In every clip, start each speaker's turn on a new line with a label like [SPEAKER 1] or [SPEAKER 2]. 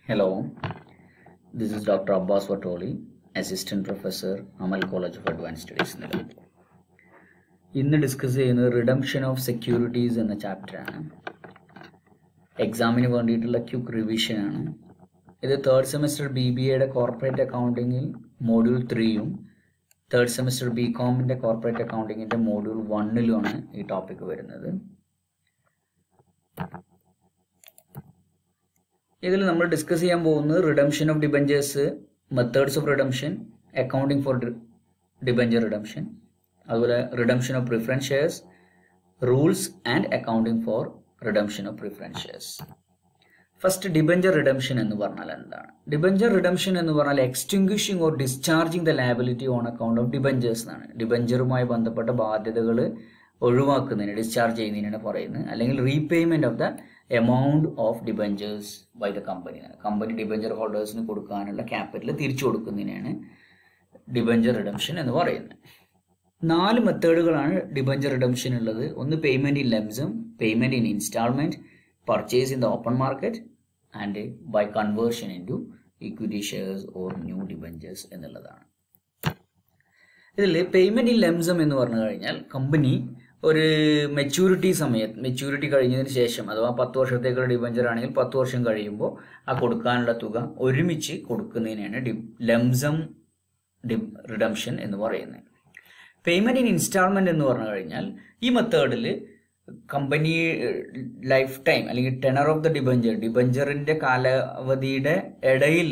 [SPEAKER 1] Hello, this is Dr. Abbas Watoli, Assistant Professor, Amal College of Advanced Studies. നിലവിൽ ഇന്ന് discuss ചെയ്യുന്നത് redemption of securities എന്ന ചാപ്റ്ററാണ് എക്സാമിന് വേണ്ടിയിട്ടുള്ള ക്യുക്ക് റിവിഷൻ ആണ് ഇത് തേർഡ് സെമസ്റ്റർ ബി ബി എയുടെ കോർപ്പറേറ്റ് അക്കൗണ്ടിങ്ങിൽ മോഡ്യൂൾ ത്രീയും തേർഡ് സെമസ്റ്റർ ബി കോമിൻ്റെ കോർപ്പറേറ്റ് അക്കൗണ്ടിങ്ങിൻ്റെ മോഡ്യൂൾ വണ്ണിലുമാണ് ഈ ടോപ്പിക് വരുന്നത് ഇതിൽ നമ്മൾ ഡിസ്കസ് ചെയ്യാൻ പോകുന്നത് redemption of debentures methods of redemption accounting for debenture redemption അതുപോലെ redemption of preference shares rules and accounting for redemption of preference shares first debenture redemption എന്ന് പറഞ്ഞാൽ എന്താണ് ഡിബഞ്ചർ റിഡംഷൻ എന്ന് പറഞ്ഞാൽ extinguishing or discharging the liability on account of debentures എന്നാണ് ഡിബഞ്ചറുമായി ബന്ധപ്പെട്ട ബാധ്യതകൾ ഒഴിവാക്കുന്നതിന് ഡിസ്ചാർജ് ചെയ്യുന്നതിനാണ് പറയുന്നത് അല്ലെങ്കിൽ repayment of the amount of debentures by the company company debenture ഹോൾഡേഴ്സിന് കൊടുക്കാനുള്ള ക്യാപിറ്റൽ തിരിച്ചു കൊടുക്കുന്നതിനാണ് ഡിബഞ്ചർ റിഡംഷൻ എന്ന് പറയുന്നത് നാല് മെത്തേഡുകളാണ് ഡിബഞ്ചർ റിഡംഷൻ ഉള്ളത് ഒന്ന് payment in lump sum payment in instalment purchase in the open market and by conversion into equity shares or new debentures എന്നുള്ളതാണ് ഇതിൽ പേയ്മെന്റ് ഇൻ ലെംസം എന്ന് പറഞ്ഞു കഴിഞ്ഞാൽ കമ്പനി ഒരു മെച്യൂരിറ്റി സമയത്ത് മെച്യൂരിറ്റി കഴിഞ്ഞതിന് ശേഷം അഥവാ പത്ത് വർഷത്തേക്കുള്ള ഡിബഞ്ചർ ആണെങ്കിൽ പത്ത് വർഷം കഴിയുമ്പോൾ ആ കൊടുക്കാനുള്ള തുക ഒരുമിച്ച് കൊടുക്കുന്നതിനാണ് ഡി ലെംസം ഡി റിഡംഷൻ എന്ന് പറയുന്നത് പേയ്മെന്റ് ഇൻ ഇൻസ്റ്റാൾമെന്റ് എന്ന് പറഞ്ഞു കഴിഞ്ഞാൽ ഈ മെത്തേഡിൽ കമ്പനി ലൈഫ് ടൈം അല്ലെങ്കിൽ ടെനർ ഓഫ് ദ ഡിബഞ്ചർ ഡിബഞ്ചറിന്റെ കാലാവധിയുടെ ഇടയിൽ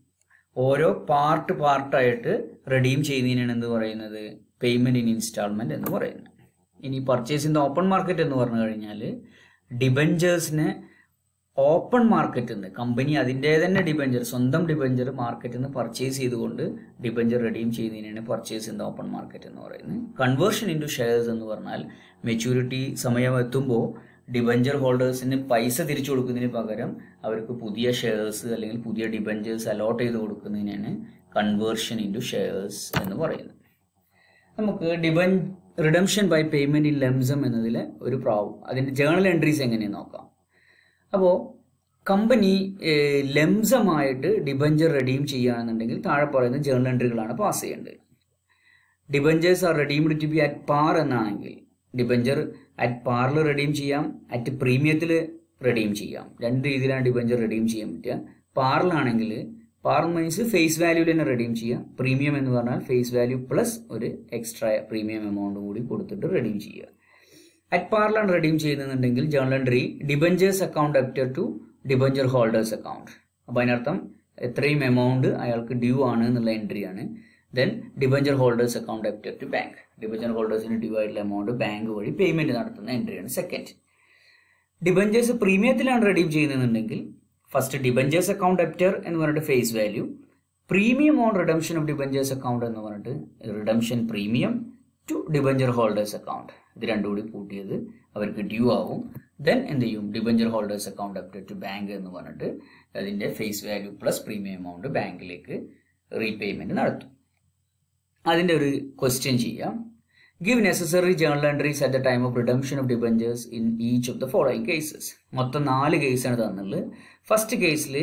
[SPEAKER 1] ഓരോ പാർട്ട് പാർട്ടായിട്ട് റെഡീം ചെയ്യുന്നതിനാണ് എന്ത് പറയുന്നത് പേയ്മെന്റ് ഇൻ ഇൻസ്റ്റാൾമെന്റ് എന്ന് പറയുന്നത് ഇനി purchase in the open market എന്ന് പറഞ്ഞു കഴിഞ്ഞാൽ ഡിബഞ്ചേഴ്സിനെ ഓപ്പൺ മാർക്കറ്റിൽ നിന്ന് കമ്പനി അതിൻ്റെ തന്നെ ഡിബഞ്ചർ സ്വന്തം ഡിബഞ്ചർ മാർക്കറ്റിൽ നിന്ന് പർച്ചേസ് ചെയ്തുകൊണ്ട് ഡിബഞ്ചർ റെഡീം ചെയ്യുന്നതിനാണ് purchase in the open market എന്ന് പറയുന്നത് കൺവേർഷൻ ഇൻ ടു ഷെയർസ് എന്ന് പറഞ്ഞാൽ മെച്യൂരിറ്റി സമയം എത്തുമ്പോൾ ഡിബഞ്ചർ ഹോൾഡേഴ്സിന് പൈസ തിരിച്ചു കൊടുക്കുന്നതിന് പകരം അവർക്ക് പുതിയ ഷെയർസ് അല്ലെങ്കിൽ പുതിയ ഡിബഞ്ചേഴ്സ് അലോട്ട് ചെയ്ത് കൊടുക്കുന്നതിനാണ് കൺവേർഷൻ ഇൻ ടു ഷെയർസ് എന്ന് പറയുന്നത് നമുക്ക് debenture redemption by payment in lump sum എന്നതിൽ ഒരു പ്രാവും അതിൻ്റെ ജേണൽ എൻട്രീസ് എങ്ങനെയെന്ന് നോക്കാം അപ്പോൾ കമ്പനി ലെംസമായിട്ട് ഡിബഞ്ചർ റെഡീം ചെയ്യുകയാണെന്നുണ്ടെങ്കിൽ താഴെ പറയുന്ന ജേണൽ എൻട്രികളാണ് പാസ് ചെയ്യേണ്ടത് debentures are redeemed to be at par എന്നാണെങ്കിൽ ഡിബഞ്ചർ അറ്റ് പാറിൽ റെഡീം ചെയ്യാം അറ്റ് പ്രീമിയത്തിൽ റെഡീം ചെയ്യാം രണ്ട് രീതിയിലാണ് ഡിബഞ്ചർ റെഡീം ചെയ്യാൻ പറ്റുക പാറിലാണെങ്കിൽ പാർ മീൻസ് ഫേസ് വാല്യൂവിൽ തന്നെ റെഡീം ചെയ്യാം പ്രീമിയം എന്ന് പറഞ്ഞാൽ ഫേസ് വാല്യൂ പ്ലസ് ഒരു എക്സ്ട്രാ പ്രീമിയം എമൗണ്ട് കൂടി കൊടുത്തിട്ട് റെഡീം ചെയ്യുക അറ്റ് പാറിലാണ് റെഡീം ചെയ്യുന്നുണ്ടെങ്കിൽ journal entry debentures account debtor to debenture holders account അപ്പോൾ അതിനർത്ഥം എത്രയും എമൗണ്ട് അയാൾക്ക് ഡ്യൂ ആണ് എന്നുള്ള എൻട്രിയാണ് then debenture holders account debtor to bank debenture ഹോൾഡേഴ്സിന് ഡ്യൂ ആയിട്ടുള്ള എമൗണ്ട് ബാങ്ക് വഴി പേയ്മെന്റ് നടത്തുന്ന എൻട്രിയാണ് സെക്കൻഡ് ഡിബഞ്ചേഴ്സ് പ്രീമിയത്തിലാണ് റെഡീം ചെയ്യുന്നുണ്ടെങ്കിൽ ഫസ്റ്റ് ഡിബഞ്ചേഴ്സ് അക്കൗണ്ട് അപ്റ്റർ എന്ന് പറഞ്ഞിട്ട് face value premium on redemption of debentures account എന്ന് പറഞ്ഞിട്ട് redemption premium to debenture holders account ഇത് രണ്ടും കൂടി കൂട്ടിയത് അവർക്ക് ഡ്യൂ ആവും ദെൻ എന്ത് ചെയ്യും debenture holders account debtor to bank എന്ന് പറഞ്ഞിട്ട് അതിൻ്റെ face value plus premium amount ബാങ്കിലേക്ക് റീപേയ്മെന്റ് നടത്തും അതിൻ്റെ ഒരു ക്വസ്റ്റ്യൻ ചെയ്യാം give necessary journal entries at the time of redemption of debentures in each of the following cases മൊത്തം നാല് കേസാണ് തന്നുള്ളത് ഫസ്റ്റ് കേസിൽ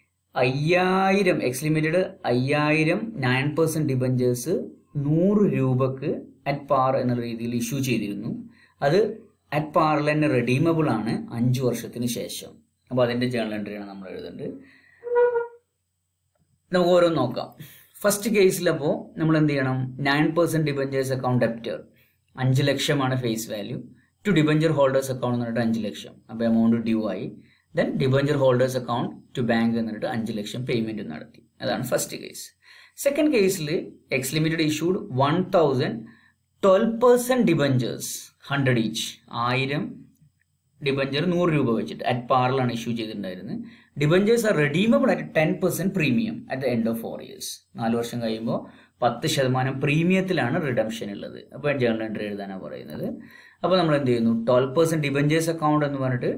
[SPEAKER 1] അയ്യായിരം എക്സ് ലിമിറ്റഡ് അയ്യായിരം നയൻ പെർസെൻറ്റ് ഡിബഞ്ചേഴ്സ് നൂറ് രൂപക്ക് അറ്റ് പാർ എന്നുള്ള രീതിയിൽ ഇഷ്യൂ ചെയ്തിരുന്നു അത് അറ്റ് പാറിൽ തന്നെ റെഡീമബിൾ ആണ് അഞ്ച് വർഷത്തിന് ശേഷം അപ്പോൾ അതിൻ്റെ ജേണൽ എൻട്രിയാണ് നമ്മൾ എഴുതേണ്ടത് നമുക്ക് ഓരോന്ന് നോക്കാം ഫസ്റ്റ് കേസിലപ്പോൾ നമ്മൾ എന്ത് ചെയ്യണം nine percent debentures account debtor അഞ്ച് ലക്ഷമാണ് face value to debenture holders account എന്ന് പറഞ്ഞിട്ട് അഞ്ച് ലക്ഷം അപ്പോൾ എമൗണ്ട് ഡ്യൂ ആയി then debenture holders account to bank എന്നിട്ട് അഞ്ച് ലക്ഷം പേയ്മെന്റ് നടത്തി അതാണ് ഫസ്റ്റ് കേസ് സെക്കൻഡ് കേസിൽ X limited issued one thousand twelve percent debentures hundred each ആയിരം ഡിബഞ്ചർ നൂറ് രൂപ വെച്ചിട്ട് അറ്റ് പാറിലാണ് ഇഷ്യൂ ചെയ്തിട്ടുണ്ടായിരുന്നത് debentures are redeemable at ten percent premium at the end of four years നാല് വർഷം കഴിയുമ്പോൾ പത്ത് ശതമാനം പ്രീമിയത്തിലാണ് റിഡംഷൻ ഉള്ളത് അപ്പോൾ ജേണൽ എൻട്രി എഴുതാനാണ് പറയുന്നത് അപ്പോൾ നമ്മൾ എന്ത് ചെയ്യുന്നു ട്വൽവ് പെർസെന്റ് ഡിബഞ്ചേഴ്സ് അക്കൗണ്ട് എന്ന് പറഞ്ഞിട്ട്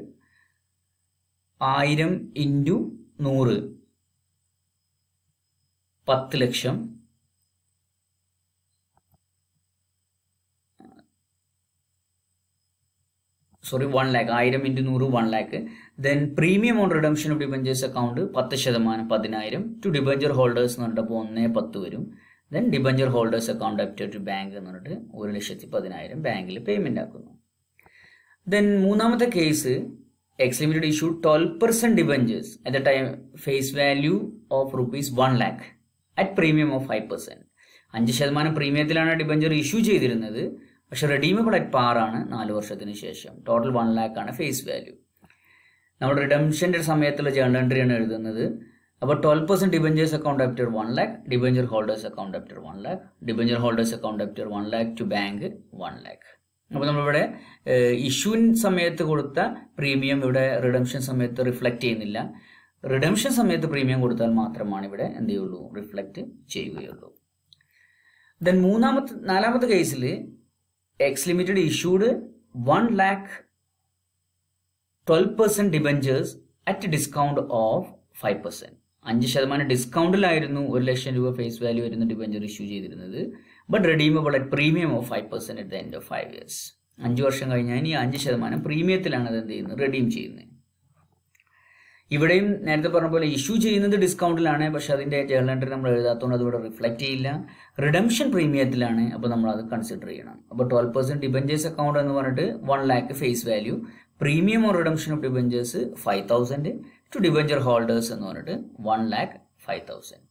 [SPEAKER 1] ആയിരം ഇൻറ്റു നൂറ് പത്ത് ലക്ഷം സോറി വൺ ലാക്ക് ആയിരം ഇൻറ്റു നൂറ് one lakh then premium on redemption of debentures account പത്ത് ശതമാനം പതിനായിരം ടു ഡിബഞ്ചർ ഹോൾഡേഴ്സ് എന്ന് പറഞ്ഞിട്ട് ഒന്നേ പത്ത് വരും then debenture holders account debtor to bank എന്ന് പറഞ്ഞിട്ട് ഒരു ലക്ഷത്തി പതിനായിരം ബാങ്കിൽ പേയ്മെന്റ് ആക്കുന്നു ദെൻ മൂന്നാമത്തെ case X limited issue twelve percent debentures at the time face value of rupees one lakh at premium of five percent അഞ്ച് ശതമാനം പ്രീമിയത്തിലാണ് ഡിബഞ്ചർ ഇഷ്യൂ ചെയ്തിരുന്നത് പക്ഷെ റെഡീമബിൾ അറ്റ് പാർ ആണ് നാല് വർഷത്തിന് ശേഷം ടോട്ടൽ വൺ ലാക്ക് ആണ് ഫേസ് വാല്യൂ നമ്മൾ റിഡംഷൻ്റെ സമയത്തുള്ള ജേണൽ എൻട്രിയാണ് എഴുതുന്നത് അപ്പോൾ twelve percent debentures account debtor one lakh debenture holders account debtor one lakh debenture holders account debtor one lakh to bank one lakh അപ്പോൾ നമ്മളിവിടെ ഇഷ്യൂൻ സമയത്ത് കൊടുത്ത പ്രീമിയം ഇവിടെ റിഡംഷൻ സമയത്ത് റിഫ്ലക്റ്റ് ചെയ്യുന്നില്ല റിഡംഷൻ സമയത്ത് പ്രീമിയം കൊടുത്താൽ മാത്രമാണ് ഇവിടെ എന്ത് ചെയ്യുള്ളൂ റിഫ്ലക്റ്റ് ചെയ്യുകയുള്ളൂ ദെൻ മൂന്നാമത്തെ നാലാമത്തെ കേസിൽ X limited issued one lakh twelve percent debentures at discount of five percent അഞ്ച് ശതമാനം ഡിസ്കൗണ്ടിലായിരുന്നു ഒരു ലക്ഷം രൂപ ഫേസ് വാല്യൂ വരുന്ന ഡിബഞ്ചർ ഇഷ്യൂ ചെയ്തിരുന്നത് but redeemable at premium of five percent at the end of five years അഞ്ച് വർഷം കഴിഞ്ഞാൽ ഇനി അഞ്ച് ശതമാനം പ്രീമിയത്തിലാണ് അത് എന്ത് ചെയ്യുന്നത് റെഡീം ചെയ്യുന്നത് ഇവിടെയും നേരത്തെ പറഞ്ഞ പോലെ ഇഷ്യൂ ചെയ്യുന്നത് ഡിസ്കൗണ്ടിലാണ് പക്ഷെ അതിന്റെ ജേണൽ എൻട്രി നമ്മൾ എഴുതാത്തതുകൊണ്ട് അത് ഇവിടെ റിഫ്ലക്റ്റ് ചെയ്യില്ല റിഡംഷൻ പ്രീമിയത്തിലാണ് അപ്പോൾ നമ്മൾ അത് കൺസിഡർ ചെയ്യണം അപ്പോൾ ട്വൽവ് പെർസെന്റ് ഡിബഞ്ചേഴ്സ് അക്കൗണ്ട് എന്ന് പറഞ്ഞിട്ട് one lakh face value premium or redemption of debentures five thousand to debenture holders എന്ന് പറഞ്ഞിട്ട് one lakh five thousand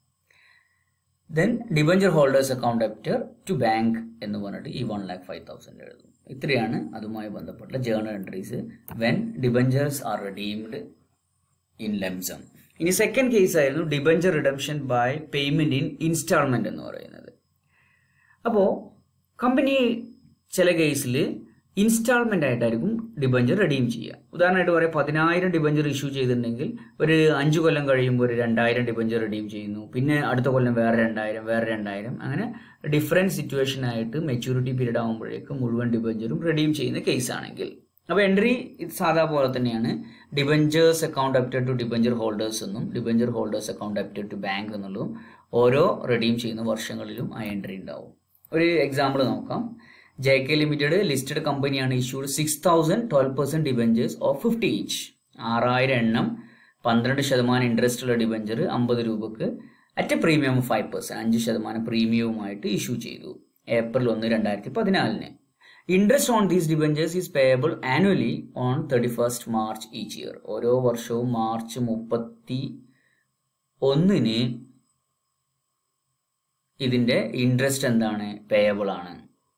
[SPEAKER 1] then debenture holders account debtor to bank എന്ന് പറഞ്ഞിട്ട് ഈ വൺ ലാക്ക് ഫൈവ് തൗസൻഡ് എഴുതും ഇത്രയാണ് അതുമായി ബന്ധപ്പെട്ട journal entries when debentures are redeemed in lump sum ഇനി സെക്കൻഡ് കേസ് ആയിരുന്നു debenture redemption by payment in instalment എന്ന് പറയുന്നത് അപ്പോൾ കമ്പനി ചില കേസിൽ ഇൻസ്റ്റാൾമെന്റ് ആയിട്ടായിരിക്കും ഡിബഞ്ചർ റെഡീം ചെയ്യുക ഉദാഹരണമായിട്ട് പറയാം പതിനായിരം ഡിബഞ്ചർ ഇഷ്യൂ ചെയ്തിട്ടുണ്ടെങ്കിൽ ഒരു അഞ്ച് കൊല്ലം കഴിയുമ്പോൾ ഒരു രണ്ടായിരം ഡിബഞ്ചർ റെഡീം ചെയ്യുന്നു പിന്നെ അടുത്ത കൊല്ലം വേറെ രണ്ടായിരം വേറെ രണ്ടായിരം അങ്ങനെ ഡിഫറെൻറ്റ് സിറ്റുവേഷൻ ആയിട്ട് മെച്യൂരിറ്റി പീരീഡ് ആകുമ്പോഴേക്കും മുഴുവൻ ഡിബഞ്ചറും റെഡീം ചെയ്യുന്ന കേസ് ആണെങ്കിൽ അപ്പോൾ എൻട്രി ഇത് സാധാ പോലെ തന്നെയാണ് debentures account debited to debenture holders എന്നും debenture holders account debited to bank എന്നുള്ളതും ഓരോ റെഡീം ചെയ്യുന്ന വർഷങ്ങളിലും ആ എൻട്രി ഉണ്ടാവും ഒരു എക്സാമ്പിൾ നോക്കാം ജെ കെ ലിമിറ്റഡ് ലിസ്റ്റഡ് കമ്പനിയാണ് issued six thousand twelve percent debentures of fifty each ആറായിരം എണ്ണം പന്ത്രണ്ട് ശതമാനം ഇൻട്രസ്റ്റ് ഉള്ള ഡിബഞ്ചർ അമ്പത് രൂപക്ക് അറ്റ് പ്രീമിയം ഫൈവ് പെർസെന്റ് അഞ്ച് ശതമാനം പ്രീമിയവുമായിട്ട് ഇഷ്യൂ ചെയ്തു ഏപ്രിൽ ഒന്ന് രണ്ടായിരത്തി പതിനാലിന് interest on these debentures is payable annually on thirty first March each year ഓരോ വർഷവും മാർച്ച് മുപ്പത്തി ഒന്നിന് ഇതിന്റെ ഇൻട്രസ്റ്റ് എന്താണ് പേയബിൾ ആണ്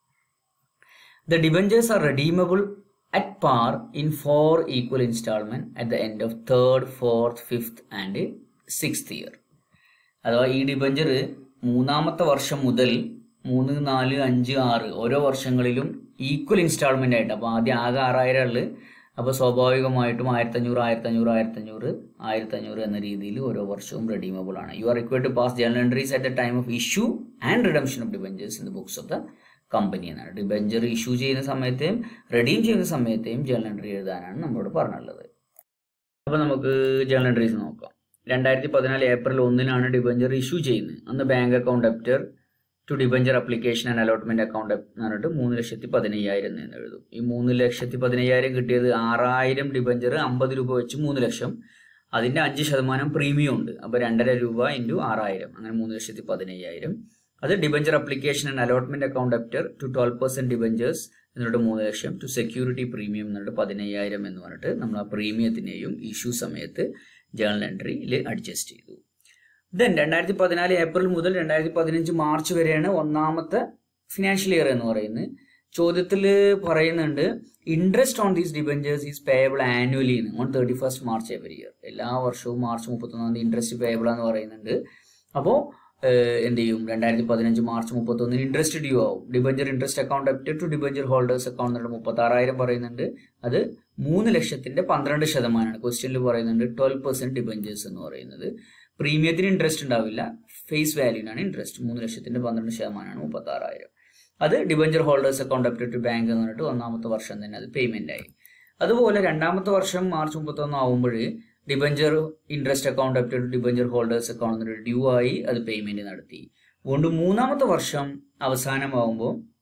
[SPEAKER 1] the debentures are redeemable at par in four equal instalment at the end of third fourth fifth and sixth year അഥവാ ഈ debenture മൂന്നാമത്തെ വർഷം മുതൽ മൂന്ന് നാല് അഞ്ച് ആറ് ഓരോ വർഷങ്ങളിലും ഈക്വൽ ഇൻസ്റ്റാൾമെന്റ് ആയിട്ട് അപ്പോൾ ആദ്യം ആകെ ആറായിരം ഉള്ളു അപ്പോൾ സ്വാഭാവികമായിട്ടും ആയിരത്തഞ്ഞൂറ് ആയിരത്തഞ്ഞൂറ് ആയിരത്തഞ്ഞൂറ് ആയിരത്തഞ്ഞൂറ് എന്ന രീതിയിൽ ഓരോ വർഷവും റെഡീമബിൾ ആണ് you are required to pass journal entries at the time of issue and redemption of debentures in the books of the company എന്നാണ് ഡിബഞ്ചർ ഇഷ്യൂ ചെയ്യുന്ന സമയത്തെയും റെഡീം ചെയ്യുന്ന സമയത്തെയും ജേണൽ എൻട്രി എഴുതാനാണ് നമ്മളോട് പറഞ്ഞുള്ളത് അപ്പോൾ നമുക്ക് ജേണൽ എൻട്രീസ് നോക്കാം രണ്ടായിരത്തി പതിനാല് ഏപ്രിൽ ഒന്നിനാണ് ഡിബഞ്ചർ ഇഷ്യൂ ചെയ്യുന്നത് അന്ന് bank account debtor to debenture application and allotment account എന്ന് പറഞ്ഞിട്ട് മൂന്ന് ലക്ഷത്തി പതിനയ്യായിരം എന്ന് എഴുതും ഈ മൂന്ന് ലക്ഷത്തി പതിനയ്യായിരം കിട്ടിയത് ആറായിരം ഡിബഞ്ചർ അമ്പത് രൂപ വെച്ച് മൂന്ന് ലക്ഷം അതിന്റെ അഞ്ച് ശതമാനം പ്രീമിയം ഉണ്ട് അപ്പോൾ രണ്ടര രൂപ ഇൻറ്റു ആറായിരം അങ്ങനെ മൂന്ന് ലക്ഷത്തി പതിനയ്യായിരം അത് debenture application and allotment account debtor to twelve percent debentures എന്നിട്ട് മൂന്ന് ലക്ഷം ടു സെക്യൂരിറ്റി പ്രീമിയം എന്നിട്ട് പതിനയ്യായിരം എന്ന് പറഞ്ഞിട്ട് നമ്മൾ ആ പ്രീമിയത്തിനെയും ഇഷ്യൂ സമയത്ത് ജേണൽ എൻട്രിയിൽ അഡ്ജസ്റ്റ് ചെയ്തു ദെൻ രണ്ടായിരത്തി പതിനാല് ഏപ്രിൽ മുതൽ രണ്ടായിരത്തി പതിനഞ്ച് മാർച്ച് വരെയാണ് ഒന്നാമത്തെ ഫിനാൻഷ്യൽ ഇയർ എന്ന് പറയുന്നത് ചോദ്യത്തിൽ പറയുന്നുണ്ട് interest on these debentures is payable annually on thirty first March every year എല്ലാ വർഷവും മാർച്ച് മുപ്പത്തൊന്നാം തീയതി ഇൻട്രസ്റ്റ് പേയബിൾ എന്ന് പറയുന്നുണ്ട് അപ്പോൾ എന്ത് ചെയ്യും രണ്ടായിരത്തി പതിനഞ്ച് മാർച്ച് മുപ്പത്തൊന്നിന് ഇൻട്രസ്റ്റ് ഡ്യൂ ആവും debenture interest account debited to debenture holders account എന്നിട്ട് മുപ്പത്താറായിരം പറയുന്നുണ്ട് അത് മൂന്ന് ലക്ഷത്തിന്റെ പന്ത്രണ്ട് ശതമാനമാണ് ക്വസ്റ്റ്യനിൽ പറയുന്നുണ്ട് ട്വൽവ് പെർസെന്റ് ഡിബഞ്ചേഴ്സ് എന്ന് പറയുന്നത് പ്രീമിയത്തിന് ഇൻട്രസ്റ്റ് ഉണ്ടാവില്ല ഫേസ് വാല്യൂനാണ് ഇൻട്രസ്റ്റ് മൂന്ന് ലക്ഷത്തിന്റെ പന്ത്രണ്ട് ശതമാനമാണ് മുപ്പത്താറായിരം അത് debenture holders account debited to bank എന്ന് പറഞ്ഞിട്ട് ഒന്നാമത്തെ വർഷം തന്നെ അത് പേയ്മെന്റ് ആയി അതുപോലെ രണ്ടാമത്തെ വർഷം മാർച്ച് മുപ്പത്തൊന്ന് ആവുമ്പോൾ debenture interest account debited debenture holders account due ആയി അത് പേയ്മെന്റ് നടത്തി അതുകൊണ്ട് മൂന്നാമത്തെ വർഷം അവസാനമാകുമ്പോൾ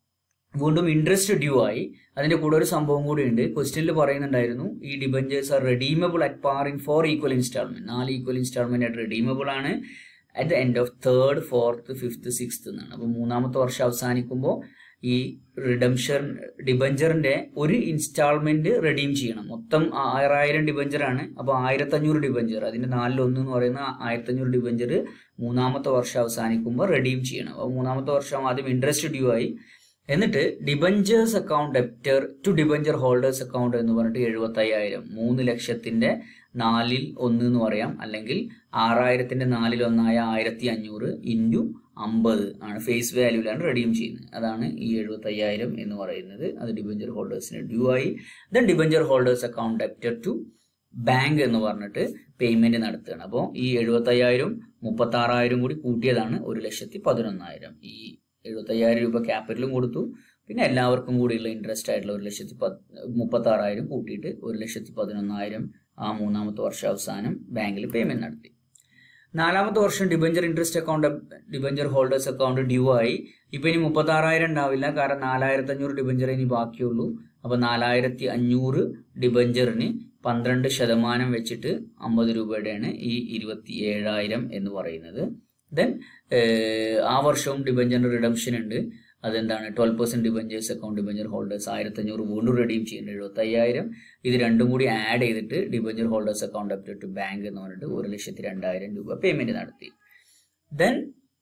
[SPEAKER 1] വീണ്ടും ഇൻട്രസ്റ്റ് ഡ്യൂ ആയി അതിന്റെ കൂടെ ഒരു സംഭവം കൂടി ഉണ്ട് ക്വസ്റ്റ്യനിൽ പറയുന്നുണ്ടായിരുന്നു ഈ debentures are redeemable at par in four equal instalment നാല് ഈക്വൽ ഇൻസ്റ്റാൾമെന്റ് ആയിട്ട് റെഡീമബിൾ ആണ് at the end of third fourth fifth sixth എന്നാണ് അപ്പോൾ മൂന്നാമത്തെ വർഷം അവസാനിക്കുമ്പോൾ ഈ റിഡംഷൻ ഡിബഞ്ചറിന്റെ ഒരു ഇൻസ്റ്റാൾമെന്റ് റെഡീം ചെയ്യണം മൊത്തം ആറായിരം ഡിബഞ്ചർ ആണ് അപ്പോൾ ആയിരത്തഞ്ഞൂറ് ഡിബഞ്ചർ അതിന്റെ നാലിലൊന്ന് എന്ന് പറയുന്ന ആയിരത്തഞ്ഞൂറ് ഡിബഞ്ചർ മൂന്നാമത്തെ വർഷം അവസാനിക്കുമ്പോൾ റെഡീം ചെയ്യണം അപ്പോൾ മൂന്നാമത്തെ വർഷം ആദ്യം ഇൻട്രസ്റ്റ് ഡ്യൂ ആയി എന്നിട്ട് debentures account debtor to debenture holders account എന്ന് പറഞ്ഞിട്ട് എഴുപത്തയ്യായിരം മൂന്ന് ലക്ഷത്തിന്റെ നാലിൽ ഒന്ന് എന്ന് പറയാം അല്ലെങ്കിൽ ആറായിരത്തിന്റെ നാലിൽ ഒന്നായ ആയിരത്തി അഞ്ഞൂറ് ഇൻറ്റു അമ്പത് ആണ് ഫേസ് വാല്യൂലാണ് റെഡീം ചെയ്യുന്നത് അതാണ് ഈ എഴുപത്തയ്യായിരം എന്ന് പറയുന്നത് അത് ഡിബഞ്ചർ ഹോൾഡേഴ്സിന് ഡ്യൂ ആയി then debenture holders account debtor to bank എന്ന് പറഞ്ഞിട്ട് പേയ്മെന്റ് നടത്തുകയാണ് അപ്പോൾ ഈ എഴുപത്തയ്യായിരം മുപ്പത്തി ആറായിരം കൂടി കൂട്ടിയതാണ് ഒരു ലക്ഷത്തി പതിനൊന്നായിരം ഈ എഴുപത്തയ്യായിരം രൂപ ക്യാപിറ്റലും കൊടുത്തു പിന്നെ എല്ലാവർക്കും കൂടിയുള്ള ഇൻട്രസ്റ്റ് ആയിട്ടുള്ള ഒരു ലക്ഷത്തി പത്ത് മുപ്പത്തി ആറായിരം കൂട്ടിയിട്ട് ഒരു ലക്ഷത്തി പതിനൊന്നായിരം ആ മൂന്നാമത്തെ വർഷം അവസാനം ബാങ്കിൽ പേയ്മെന്റ് നടത്തി നാലാമത്തെ വർഷം debenture interest account debenture holders account due ആയി ഇപ്പൊ ഇനി മുപ്പത്തി ആറായിരം ഉണ്ടാവില്ല കാരണം നാലായിരത്തി അഞ്ഞൂറ് ഡിബഞ്ചർ ഇനി ബാക്കിയുള്ളൂ അപ്പൊ നാലായിരത്തി അഞ്ഞൂറ് ഡിബഞ്ചറിന് പന്ത്രണ്ട് ശതമാനം വെച്ചിട്ട് അമ്പത് രൂപയുടെയാണ് ഈ ഇരുപത്തി ഏഴായിരം എന്ന് പറയുന്നത് ദെൻ ആ വർഷവും ഡിബഞ്ചറിന്റെ റിഡംഷൻ ഉണ്ട് അതെന്താണ് twelve percent debentures account debenture holders ആയിരത്തഞ്ഞൂറ് വീണ്ടും റെഡീം ചെയ്യുന്നുണ്ട് എഴുപത്തി അയ്യായിരം ഇത് രണ്ടും കൂടി ആഡ് ചെയ്തിട്ട് debenture holders account up to bank എന്ന് പറഞ്ഞിട്ട് ഒരു ലക്ഷത്തി രണ്ടായിരം രൂപ പേയ്മെന്റ് നടത്തി ദെൻ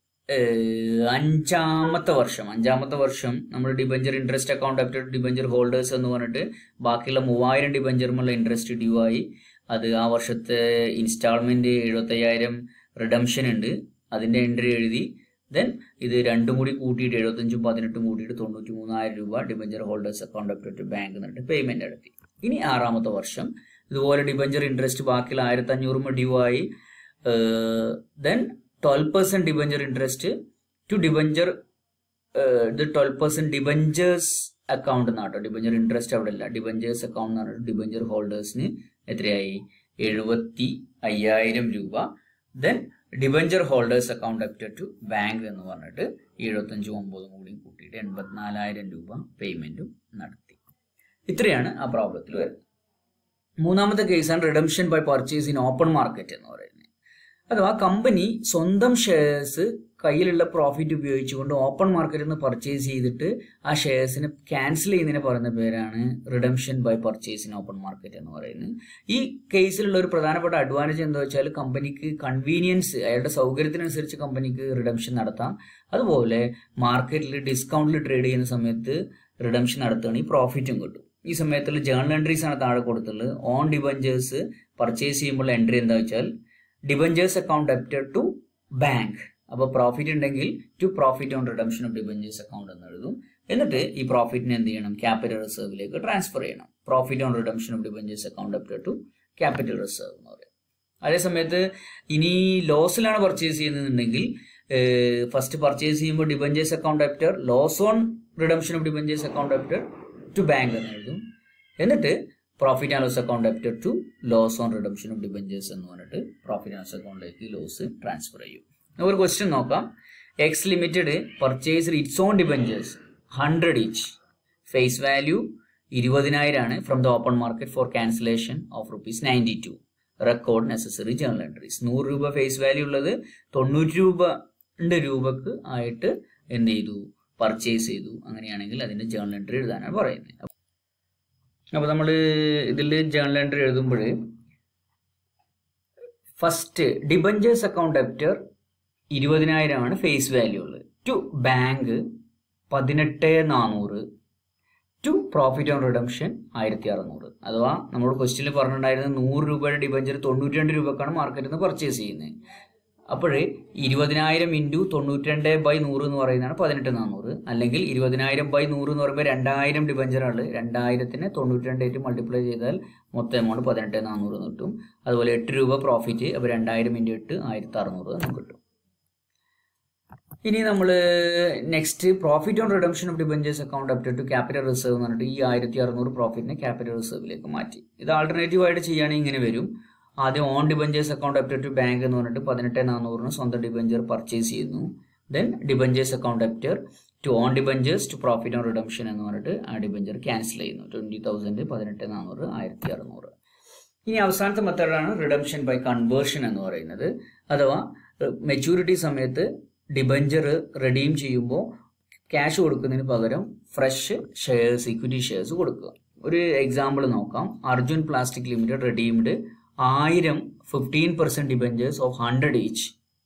[SPEAKER 1] അഞ്ചാമത്തെ വർഷം അഞ്ചാമത്തെ വർഷം നമ്മൾ debenture interest account up to debenture holders എന്ന് പറഞ്ഞിട്ട് ബാക്കിയുള്ള മൂവായിരം ഡിബഞ്ചറുമുള്ള ഇൻട്രസ്റ്റ് ഡ്യൂ ആയി അത് ആ വർഷത്തെ ഇൻസ്റ്റാൾമെന്റ് എഴുപത്തയ്യായിരം റിഡംഷൻ ഉണ്ട് അതിന്റെ എൻട്രി എഴുതി ദെൻ ഇത് രണ്ടും കൂടി കൂട്ടിയിട്ട് എഴുപത്തഞ്ചും പതിനെട്ടും കൂട്ടിയിട്ട് തൊണ്ണൂറ്റി മൂന്നായിരം രൂപ debenture holders account up to bank എന്നിട്ട് പേയ്മെന്റ് നടത്തി ഇനി ആറാമത്തെ വർഷം ഇതുപോലെ ഡിബഞ്ചർ ഇൻട്രസ്റ്റ് ബാക്കിയുള്ള ആയിരത്തി അഞ്ഞൂറും ഡ്യൂ ആയി then twelve percent debenture interest to debenture ഇത് ട്വൽവ് പെർസെന്റ് ഡിബഞ്ചേഴ്സ് അക്കൗണ്ട് എന്നാട്ടോ ഡിബഞ്ചർ ഇൻട്രസ്റ്റ് അവിടെ ഇല്ല ഡിബഞ്ചേഴ്സ് അക്കൗണ്ട് എന്ന് പറഞ്ഞിട്ട് ഡിബഞ്ചർ ഹോൾഡേഴ്സിന് എത്രയായി എഴുപത്തി അയ്യായിരം രൂപ then debenture holders account up to bank എന്ന് പറഞ്ഞിട്ട് എഴുപത്തഞ്ചും ഒമ്പതും കൂടി കൂട്ടിയിട്ട് എൺപത്തിനാലായിരം രൂപ പേയ്മെന്റും നടത്തി ഇത്രയാണ് ആ പ്രോബ്ലത്തിൽ വരുന്നത് മൂന്നാമത്തെ കേസാണ് redemption by purchase in open market എന്ന് പറയുന്നത് അഥവാ കമ്പനി സ്വന്തം ഷെയർസ് കയ്യിലുള്ള പ്രോഫിറ്റ് ഉപയോഗിച്ചുകൊണ്ട് ഓപ്പൺ മാർക്കറ്റിൽ നിന്ന് പർച്ചേസ് ചെയ്തിട്ട് ആ ഷെയർസിനെ ക്യാൻസൽ ചെയ്യുന്നതിന് പറയുന്ന പേരാണ് redemption by purchase in open market എന്ന് പറയുന്നത് ഈ കേസിലുള്ള ഒരു പ്രധാനപ്പെട്ട അഡ്വാൻറ്റേജ് എന്താ വെച്ചാൽ കമ്പനിക്ക് കൺവീനിയൻസ് അയാളുടെ സൗകര്യത്തിനനുസരിച്ച് കമ്പനിക്ക് റിഡംഷൻ നടത്താം അതുപോലെ മാർക്കറ്റിൽ ഡിസ്കൗണ്ടിൽ ട്രേഡ് ചെയ്യുന്ന സമയത്ത് റിഡംഷൻ നടത്തുകയാണെങ്കിൽ പ്രോഫിറ്റും കിട്ടും ഈ സമയത്തുള്ള ജേണൽ എൻട്രീസ് ആണ് താഴെ കൊടുത്തുള്ളത് ഓൺ ഡിബഞ്ചേഴ്സ് പർച്ചേസ് ചെയ്യുമ്പോൾ എൻട്രി എന്താ വെച്ചാൽ debentures account debtor to bank അപ്പോൾ പ്രോഫിറ്റ് ഉണ്ടെങ്കിൽ to profit on redemption of debentures account എന്ന് എഴുതും എന്നിട്ട് ഈ പ്രോഫിറ്റിനെ എന്ത് ചെയ്യണം ക്യാപിറ്റൽ റിസർവിലേക്ക് ട്രാൻസ്ഫർ ചെയ്യണം profit on redemption of debentures account debtor to capital reserve എന്ന് പറയും അതേ സമയത്ത് ഇനി ലോസിലാണ് പർച്ചേസ് ചെയ്യുന്നതെന്നുണ്ടെങ്കിൽ ഫസ്റ്റ് പർച്ചേസ് ചെയ്യുമ്പോൾ debentures account debtor loss on redemption of debentures account debtor to bank എന്ന് എഴുതും എന്നിട്ട് profit and loss account debtor to loss on redemption of debentures എന്ന് പറഞ്ഞിട്ട് പ്രോഫിറ്റ് ആൻഡ് ലോസ് അക്കൗണ്ടിലേക്ക് ലോസ് ട്രാൻസ്ഫർ ചെയ്യും ഒരു ക്വസ്റ്റ്യൻ നോക്കാം X limited purchase its own debentures hundred each face value ഇരുപതിനായിരമാണ് from the open market for cancellation of rupees ninety two record necessary journal entries നൂറ് രൂപ face value ഉള്ളത് തൊണ്ണൂറ്റി രൂപ രൂപക്ക് ആയിട്ട് എന്ത് ചെയ്തു പർച്ചേസ് ചെയ്തു അങ്ങനെയാണെങ്കിൽ അതിന്റെ ജേണൽ എൻട്രി എഴുതാനാണ് പറയുന്നത് അപ്പോൾ നമ്മൾ ഇതിൽ ജേണൽ എൻട്രി എഴുതുമ്പോൾ ഫസ്റ്റ് ഡിബഞ്ചേഴ്സ് അക്കൗണ്ട് ഡെപ്റ്റർ ഇരുപതിനായിരമാണ് ഫേസ് വാല്യൂ ഉള്ളത് ടു ബാങ്ക് പതിനെട്ട് നാനൂറ് ടു പ്രോഫിറ്റ് ഓൺ റിഡംഷൻ ആയിരത്തി അറുന്നൂറ് അഥവാ നമ്മൾ ക്വസ്റ്റ്യനിൽ പറഞ്ഞിട്ടുണ്ടായിരുന്നത് നൂറ് രൂപയുടെ ഡിബഞ്ചർ തൊണ്ണൂറ്റി രണ്ട് രൂപക്കാണ് മാർക്കറ്റിൽ നിന്ന് പർച്ചേസ് ചെയ്യുന്നത് അപ്പോഴേ ഇരുപതിനായിരം ഇൻറ്റു തൊണ്ണൂറ്റി രണ്ട് ബൈ നൂറ് എന്ന് പറയുന്നതാണ് പതിനെട്ട് നാനൂറ് അല്ലെങ്കിൽ ഇരുപതിനായിരം ബൈ നൂറ് എന്ന് പറയുമ്പോൾ രണ്ടായിരം ഡിബഞ്ചറാണ് രണ്ടായിരത്തിന് തൊണ്ണൂറ്റി രണ്ട് ആയിട്ട് മൾട്ടിപ്ലൈ ചെയ്താൽ മൊത്തം എമൗണ്ട് പതിനെട്ട് നാനൂറ് എന്ന് കിട്ടും അതുപോലെ എട്ട് രൂപ പ്രോഫിറ്റ് അപ്പോൾ രണ്ടായിരം ഇൻറ്റു എട്ട് ആയിരത്തി അറുന്നൂറ് നമുക്ക് കിട്ടും ഇനി നമ്മൾ next profit on redemption of debentures account up to capital reserve എന്ന് പറഞ്ഞിട്ട് ഈ ആയിരത്തി അറുന്നൂറ് പ്രോഫിറ്റിനെ ക്യാപിറ്റൽ റിസർവിലേക്ക് മാറ്റി ഇത് ആൾട്ടർനേറ്റീവ് ആയിട്ട് ചെയ്യുകയാണെങ്കിൽ ഇങ്ങനെ വരും ആദ്യം on debentures account up to bank എന്ന് പറഞ്ഞിട്ട് പതിനെട്ട് നാനൂറിന് സ്വന്തം ഡിബഞ്ചർ പർച്ചേസ് ചെയ്യുന്നു then debentures account debtor to own debentures to profit on redemption എന്ന് പറഞ്ഞിട്ട് ആ ഡിബഞ്ചർ ക്യാൻസൽ ചെയ്യുന്നു ട്വൻറ്റി തൗസൻഡ് പതിനെട്ട് നാനൂറ് ആയിരത്തി അറുന്നൂറ് ഇനി അവസാനത്തെ മെത്തേഡാണ് റിഡംഷൻ ബൈ കൺവേർഷൻ എന്ന് പറയുന്നത് അഥവാ മെച്യൂരിറ്റി സമയത്ത് ഡിബഞ്ചർ റെഡീം ചെയ്യുമ്പോൾ ക്യാഷ് കൊടുക്കുന്നതിന് പകരം ഫ്രഷ് ഷെയർസ് ഇക്വിറ്റി ഷെയർസ് കൊടുക്കുക ഒരു എക്സാമ്പിൾ നോക്കാം അർജുൻ പ്ലാസ്റ്റിക് ലിമിറ്റഡ് റെഡീംഡ് ആയിരം fifteen percent debentures of hundred each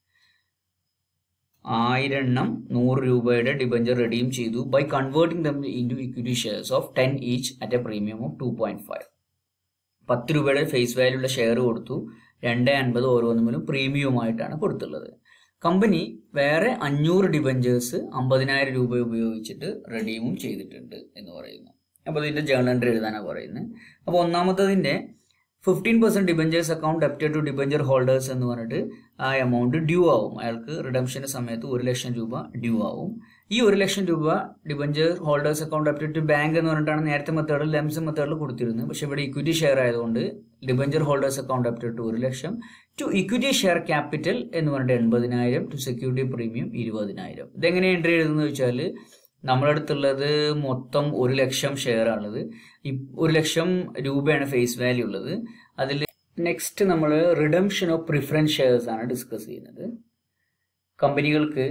[SPEAKER 1] ആയിരെണ്ണം നൂറ് രൂപയുടെ ഡിബഞ്ചർ റെഡീം ചെയ്തു by converting them into equity shares of ten each at a premium of two point five പത്ത് രൂപയുടെ ഫേസ് വാല്യൂ ഉള്ള ഷെയർ കൊടുത്തു രണ്ട് അൻപത് ഓരോന്നിലും പ്രീമിയവുമായിട്ടാണ് കൊടുത്തുള്ളത് കമ്പനി വേറെ അഞ്ഞൂറ് ഡിബഞ്ചേഴ്സ് അമ്പതിനായിരം രൂപ ഉപയോഗിച്ചിട്ട് റെഡീമും ചെയ്തിട്ടുണ്ട് എന്ന് പറയുന്നു അപ്പോൾ ഇതിൻ്റെ ജേണൽ എൻട്രി എഴുതാനാണ് പറയുന്നത് അപ്പോൾ ഒന്നാമത്തതിൻ്റെ fifteen percent debentures account debited to debenture holders എന്ന് പറഞ്ഞിട്ട് ആ എമൗണ്ട് ഡ്യൂ ആവും അയാൾക്ക് റിഡംഷൻ്റെ സമയത്ത് ഒരു ലക്ഷം രൂപ ഡ്യൂ ആവും ഈ ഒരു ലക്ഷം രൂപ debenture holders account debited to bank എന്ന് പറഞ്ഞിട്ടാണ് നേരത്തെ മെത്തേഡിൽ ലെംസ് മെത്തേഡിൽ കൊടുത്തിരുന്നത് പക്ഷേ ഇവിടെ ഇക്വിറ്റി ഷെയർ ആയതുകൊണ്ട് debenture holders account debited to ഒരു lakh to equity share capital എന്ന് പറഞ്ഞിട്ട് എൺപതിനായിരം ടു സെക്യൂരിറ്റി പ്രീമിയം ഇരുപതിനായിരം ഇതെങ്ങനെ എൻട്രി എഴുതുന്നത് വെച്ചാൽ നമ്മുടെ അടുത്തുള്ളത് മൊത്തം ഒരു ലക്ഷം ഷെയർ ആണുള്ളത് ഈ ഒരു ലക്ഷം രൂപയാണ് ഫേസ് വാല്യൂ ഉള്ളത് അതിൽ നെക്സ്റ്റ് നമ്മൾ റിഡംഷൻ ഓഫ് പ്രിഫറൻസ് ഷെയർസ് ആണ് ഡിസ്കസ് ചെയ്യുന്നത് കമ്പനികൾക്ക്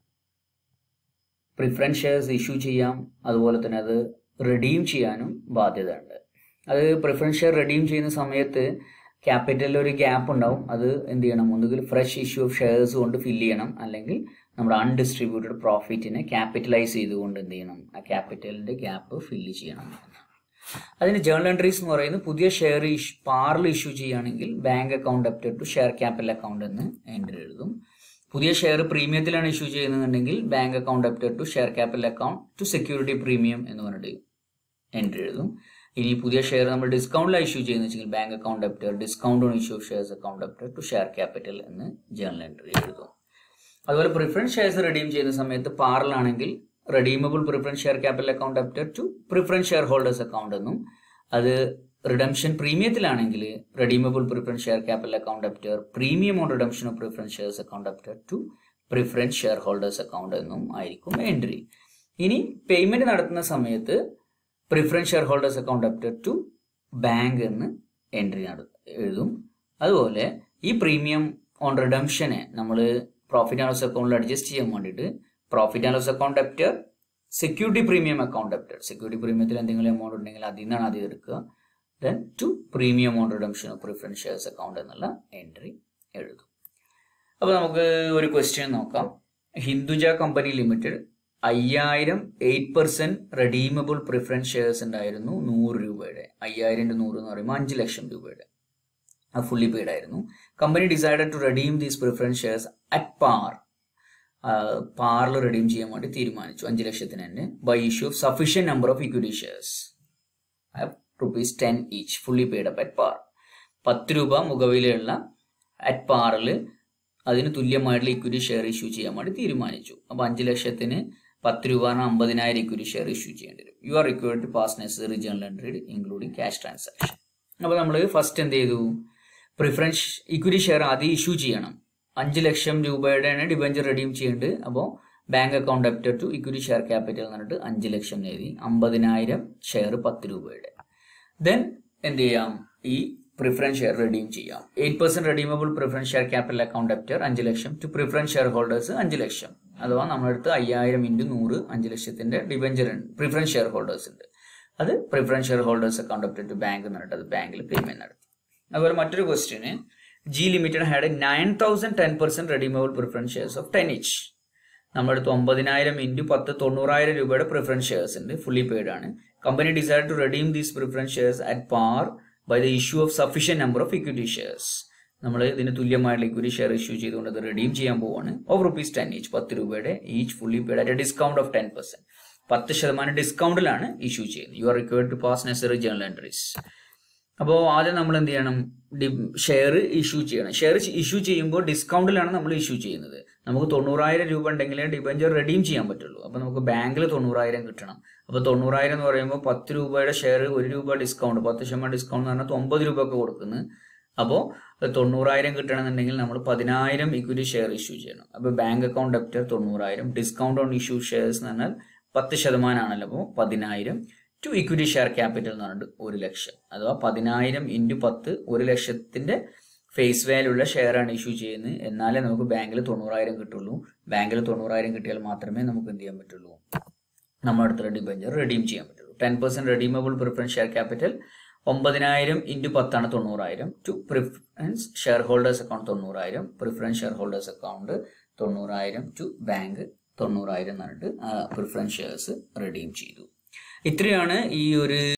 [SPEAKER 1] പ്രിഫറൻസ് ഷെയർസ് ഇഷ്യൂ ചെയ്യാം അതുപോലെ തന്നെ അത് റിഡീം ചെയ്യാനും ബാധ്യത ഉണ്ട് അത് പ്രിഫറൻസ് ഷെയർ റിഡീം ചെയ്യുന്ന സമയത്ത് ക്യാപിറ്റലിൽ ഒരു ഗ്യാപ്പ് ഉണ്ടാവും അത് എന്ത് ചെയ്യണം ഒന്നുകിൽ ഫ്രഷ് ഇഷ്യൂ ഓഫ് ഷെയർസ് കൊണ്ട് ഫില്ല് ചെയ്യണം അല്ലെങ്കിൽ നമ്മുടെ അൺഡിസ്ട്രിബ്യൂട്ടഡ് പ്രോഫിറ്റിനെ ക്യാപിറ്റലൈസ് ചെയ്തുകൊണ്ട് എന്ത് ചെയ്യണം ആ ക്യാപിറ്റലിൻ്റെ ഗ്യാപ്പ് ഫില്ല് ചെയ്യണം അതിന് ജേണൽ എൻട്രീസ് എന്ന് പറയുന്നത് പുതിയ ഷെയർ പാറിൽ ഇഷ്യൂ ചെയ്യുകയാണെങ്കിൽ bank account debited to share capital account എന്ന് എൻട്രി എഴുതും പുതിയ ഷെയർ പ്രീമിയത്തിലാണ് ഇഷ്യൂ ചെയ്യുന്നതെന്നുണ്ടെങ്കിൽ bank account debited to share capital account to security premium എന്ന് പറഞ്ഞിട്ട് എൻട്രി എഴുതും ഇനി പുതിയ ഷെയർ നമ്മൾ ഡിസ്കൗണ്ടിലാണ് ഇഷ്യൂ ചെയ്യുന്ന വെച്ചെങ്കിൽ bank account debited discount on issue of shares account debited to share capital എന്ന് ജേണൽ എൻട്രി എഴുതും അതുപോലെ പ്രിഫറൻസ് ഷെയർസ് റെഡീം ചെയ്യുന്ന സമയത്ത് പാറിലാണെങ്കിൽ redeemable preference share capital account debited to preference share holders account എന്നും അത് റിഡംഷൻ പ്രീമിയത്തിലാണെങ്കിൽ redeemable preference share capital account debtor premium on redemption of preference shares account debtor to preference share holders account എന്നും ആയിരിക്കും entry ഇനി payment നടത്തുന്ന സമയത്ത് preference share holders account debtor to bank എന്ന് entry എഴുതും അതുപോലെ ഈ പ്രീമിയം ഓൺ റിഡംഷനെ നമ്മൾ പ്രോഫിറ്റ് ആൻഡ് ലോസ് അക്കൗണ്ടിൽ അഡ്ജസ്റ്റ് ചെയ്യാൻ വേണ്ടിയിട്ട് profit and loss account debtor security premium account debtor security പ്രീമിയത്തിൽ എന്തെങ്കിലും എമൗണ്ട് ഉണ്ടെങ്കിൽ അതിൽ നിന്നാണ് ആദ്യം എടുക്കുക then to premium on redemption of preference shares account എന്നുള്ള എൻട്രി എഴുതും അപ്പോൾ നമുക്ക് ഒരു ക്വസ്റ്റ്യൻ നോക്കാം ഹിന്ദുജ കമ്പനി ലിമിറ്റഡ് അയ്യായിരം eight percent redeemable preference shares ഉണ്ടായിരുന്നു നൂറ് രൂപയുടെ അയ്യായിരം ഇൻറ്റു നൂറ് എന്ന് പറയുമ്പോൾ അഞ്ച് ലക്ഷം രൂപയുടെ അത് ഫുള്ളി പെയ്ഡ് ആയിരുന്നു company decided to redeem these preference shares at par പാറിൽ റെഡീം ചെയ്യാൻ വേണ്ടി തീരുമാനിച്ചു അഞ്ച് ലക്ഷത്തിന് തന്നെ by issue of sufficient number of equity shares rupees ten each fully paid up at par പത്ത് രൂപ മുഖവിലയുള്ള അറ്റ് പാറിൽ അതിന് തുല്യമായിട്ടുള്ള ഇക്വിറ്റി ഷെയർ ഇഷ്യൂ ചെയ്യാൻ വേണ്ടി തീരുമാനിച്ചു അപ്പോൾ അഞ്ച് ലക്ഷത്തിന് പത്ത് രൂപ അമ്പതിനായിരം ഇക്വിറ്റി ഷെയർ ഇഷ്യൂ ചെയ്യേണ്ടി വരും you are required to pass necessary journal entry including cash transaction അപ്പോൾ നമ്മൾ ഫസ്റ്റ് എന്ത് ചെയ്തു പ്രിഫറൻസ് ഇക്വിറ്റി ഷെയർ ആദ്യം ഇഷ്യൂ ചെയ്യണം അഞ്ച് ലക്ഷം രൂപയുടെയാണ് ഡിബഞ്ചർ റെഡീം ചെയ്യേണ്ടത് അപ്പോൾ bank account debtor to equity share capital എന്ന് പറഞ്ഞിട്ട് അഞ്ച് ലക്ഷം എഴുതി അമ്പതിനായിരം ഷെയർ പത്ത് രൂപയുടെ ദെൻ എന്ത് ചെയ്യാം ഈ പ്രിഫറൻസ് ഷെയർ റെഡീം ചെയ്യാം eight percent redeemable preference share capital account debtor അഞ്ച് lakh to preference share holders അഞ്ച് ലക്ഷം അഥവാ നമ്മളടുത്ത് അയ്യായിരം ഇൻറ്റു നൂറ് അഞ്ച് ലക്ഷത്തിന്റെ ഡിബഞ്ചർ ഉണ്ട് പ്രിഫറൻസ് ഷെയർ ഹോൾഡേഴ്സ് ഉണ്ട് അത് preference share holders account debtor to bank എന്ന് പറഞ്ഞിട്ട് അത് ബാങ്കിൽ പേയ്മെന്റ് നടത്തി അതുപോലെ മറ്റൊരു ക്വസ്റ്റ്യന് G limited had nine thousand ten percent redeemable preference shares of ten each നമ്മുടെ അടുത്ത് ഒമ്പതിനായിരം ഇൻറ്റു പത്ത് തൊണ്ണൂറായിരം രൂപയുടെ പ്രിഫറൻസ് ഷെയർസ് ഉണ്ട് ഫുള്ളി പെയ്ഡ് ആണ് company decide to redeem these preference shares at par by the issue of sufficient number of equity shares നമ്മൾ ഇതിന് തുല്യമായിട്ടുള്ള ഇക്വിറ്റി ഷെയർ ഇഷ്യൂ ചെയ്തുകൊണ്ട് അത് റെഡീം ചെയ്യാൻ പോവാണ് ഓഫ് റുപ്പീസ് ടെൻ ഈച്ച് പത്ത് രൂപയുടെ each fully paid at discount of ten percent പത്ത് ശതമാനം ഡിസ്കൗണ്ടിലാണ് ഇഷ്യൂ ചെയ്യുന്നത് you are required to pass necessary journal entries അപ്പോൾ ആദ്യം നമ്മൾ എന്ത് ചെയ്യണം ഷെയർ ഇഷ്യൂ ചെയ്യണം ഷെയർ ഇഷ്യൂ ചെയ്യുമ്പോൾ ഡിസ്കൗണ്ടിലാണ് നമ്മൾ ഇഷ്യൂ ചെയ്യുന്നത് നമുക്ക് തൊണ്ണൂറായിരം രൂപ ഉണ്ടെങ്കിലേ ഡിബഞ്ചർ റെഡീം ചെയ്യാൻ പറ്റുള്ളൂ അപ്പോൾ നമുക്ക് ബാങ്കിൽ തൊണ്ണൂറായിരം കിട്ടണം അപ്പോൾ തൊണ്ണൂറായിരം എന്ന് പറയുമ്പോൾ പത്ത് രൂപയുടെ ഷെയർ ഒരു രൂപ ഡിസ്കൗണ്ട് പത്ത് ശതമാനം ഡിസ്കൗണ്ട് എന്ന് പറഞ്ഞാൽ ഒമ്പത് രൂപ ഒക്കെ കൊടുക്കുന്നത് അപ്പോൾ തൊണ്ണൂറായിരം കിട്ടണമെന്നുണ്ടെങ്കിൽ നമ്മൾ പതിനായിരം ഇക്വിറ്റി ഷെയർ ഇഷ്യൂ ചെയ്യണം അപ്പോൾ ബാങ്ക് അക്കൗണ്ട് ഡെപ്റ്റർ തൊണ്ണൂറായിരം ഡിസ്കൗണ്ട് ഓൺ ഇഷ്യൂ ഷെയർസ് എന്ന് പറഞ്ഞാൽ പത്ത് ശതമാനമാണല്ലോ അപ്പോൾ പതിനായിരം ടു ഇക്വിറ്റി ഷെയർ ക്യാപിറ്റൽ എന്ന് പറഞ്ഞിട്ട് ഒരു ലക്ഷം അഥവാ പതിനായിരം ഇൻറ്റു പത്ത് ഒരു ലക്ഷത്തിന്റെ ഫേസ് വാല്യൂ ഉള്ള ഷെയർ ആണ് ഇഷ്യൂ ചെയ്യുന്നത് എന്നാലേ നമുക്ക് ബാങ്കിൽ തൊണ്ണൂറായിരം കിട്ടുള്ളൂ ബാങ്കിൽ തൊണ്ണൂറായിരം കിട്ടിയാൽ മാത്രമേ നമുക്ക് എന്ത് ചെയ്യാൻ പറ്റുള്ളൂ നമ്മുടെ അടുത്തുള്ള ഡിബഞ്ചർ റെഡീം ചെയ്യാൻ പറ്റുള്ളൂ ten percent redeemable preference share capital ഒമ്പതിനായിരം ഇൻറ്റു പത്താണ് തൊണ്ണൂറായിരം to preference share holders account തൊണ്ണൂറായിരം പ്രിഫറൻസ് ഷെയർ ഹോൾഡേഴ്സ് അക്കൗണ്ട് തൊണ്ണൂറായിരം ടു ബാങ്ക് തൊണ്ണൂറായിരം എന്ന് പറഞ്ഞിട്ട് പ്രിഫറൻസ് ഷെയർസ് റെഡീം ചെയ്തു ഇത്രയാണ് ഈ ഒരു